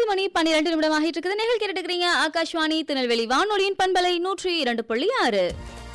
ஒன்பது மணி பன்னிரண்டு நிமிடம் ஆகிட்டு இருக்குது நிகழ் கேட்டுக்கிறீங்க ஆகாஷ்வாணி திருநெல்வேலி வானொலியின் பண்பலை நூற்றி இரண்டு புள்ளி ஆறு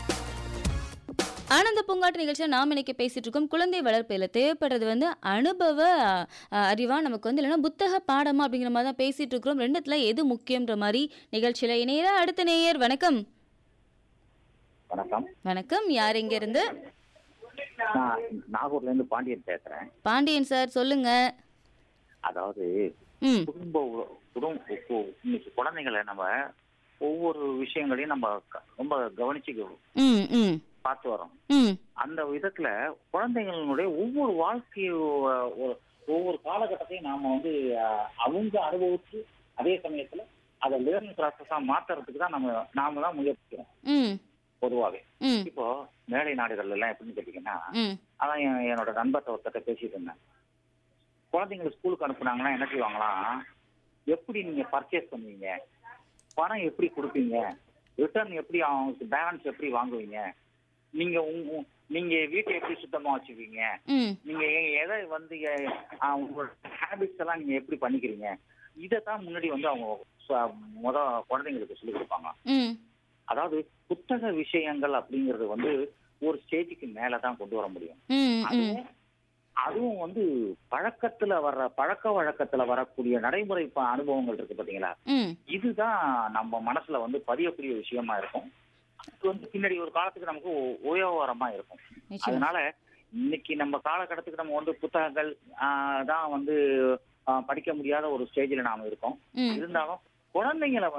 ஆனந்த பூங்காட்டு நிகழ்ச்சியில் நாம் இன்னைக்கு பேசிட்டு இருக்கோம் குழந்தை வளர்ப்பில் தேவைப்படுறது வந்து அனுபவ அஹ், அறிவா நமக்கு வந்து இல்லைன்னா புத்தக பாடமா அப்படிங்கிற மாதிரி தான் பேசிட்டு இருக்கிறோம் ரெண்டுத்துல எது முக்கியன்ற மாதிரி நிகழ்ச்சியில இணையிற அடுத்த நேயர் வணக்கம் வணக்கம் வணக்கம் யார் இங்க இருந்து நான் நாகூர்ல இருந்து பாண்டியன் பேசுறேன் பாண்டியன் சார் சொல்லுங்க அதாவது ம் குடும்ப உ- குடும்ப கு- இன்னைக்கு குழந்தைங்களை நம்ம ஒவ்வொரு விஷயங்களையும் நம்ம க- ரொம்ப கவனிச்சு ம் ம் பார்த்து வரோம் ம் அந்த விதத்துல குழந்தைங்களுடைய ஒவ்வொரு வாழ்க்கை ஒ- ஒ- ஒவ்வொரு காலகட்டத்தையும் நாம வந்து அஹ், அவங்க அனுபவிச்சு அதே சமயத்துல அதை லேர்னிங் ப்ராசஸா மாத்துறதுக்கு தான் நம்ம நாம தான் முயற்சிக்கிறோம் ம் பொதுவாகவே ம் இப்போ மேலை நாடுகள்ல எல்லாம் எப்படின்னு கேட்டீங்கன்னா ம் அதான் என் என்னோட நண்பர்கிட்ட ஒருத்தட்ட பேசிட்டு இருந்தேன் குழந்தைங்களை ஸ்கூலுக்கு அனுப்புனாங்கன்னா என்ன செய்வாங்களாம் எப்படி நீங்க பர்ச்சேஸ் பண்ணுவீங்க பணம் எப்படி கொடுப்பீங்க ரிட்டர்ன் எப்படி அவங்களுக்கு பேலன்ஸ் எப்படி வாங்குவீங்க நீங்க உங்க உங்க- நீங்க வீட்டை எப்படி சுத்தமா வச்சுக்குவீங்க ம் நீங்க எ- எதை வந்து எ- ஆ, உங்களோட ஹேபிட்ஸ் எல்லாம் நீங்க எப்படி பண்ணிக்கிறீங்க இதைத்தான் முன்னாடி வந்து அவங்க ச- முத குழந்தைங்களுக்கு சொல்லி கொடுப்பாங்க ம் அதாவது புத்தக விஷயங்கள் அப்படிங்கிறது வந்து ஒரு ஸ்டேஜுக்கு மேலதான் கொண்டு வர முடியும் ம் ம் அதுவும் அதுவும் வந்து பழக்கத்துல வர்ற பழக்க வழக்கத்துல வரக்கூடிய நடைமுறை ப- அனுபவங்கள் இருக்கு பாத்தீங்களா ம் இதுதான் நம்ம மனசுல வந்து பதியக்கூடிய விஷயமா இருக்கும் அது வந்து பின்னாடி ஒரு காலத்துக்கு நமக்கு உ- உபயோகரமா இருக்கும் நிச்சயம் அதனால இன்னைக்கு நம்ம காலகட்டத்துக்கு நம்ம வந்து புத்தகங்கள் ஆஹ், தான் வந்து ஆஹ், படிக்க முடியாத ஒரு ஸ்டேஜ்ல நாம இருக்கோம் ம் இருந்தாலும் குழந்தைங்களை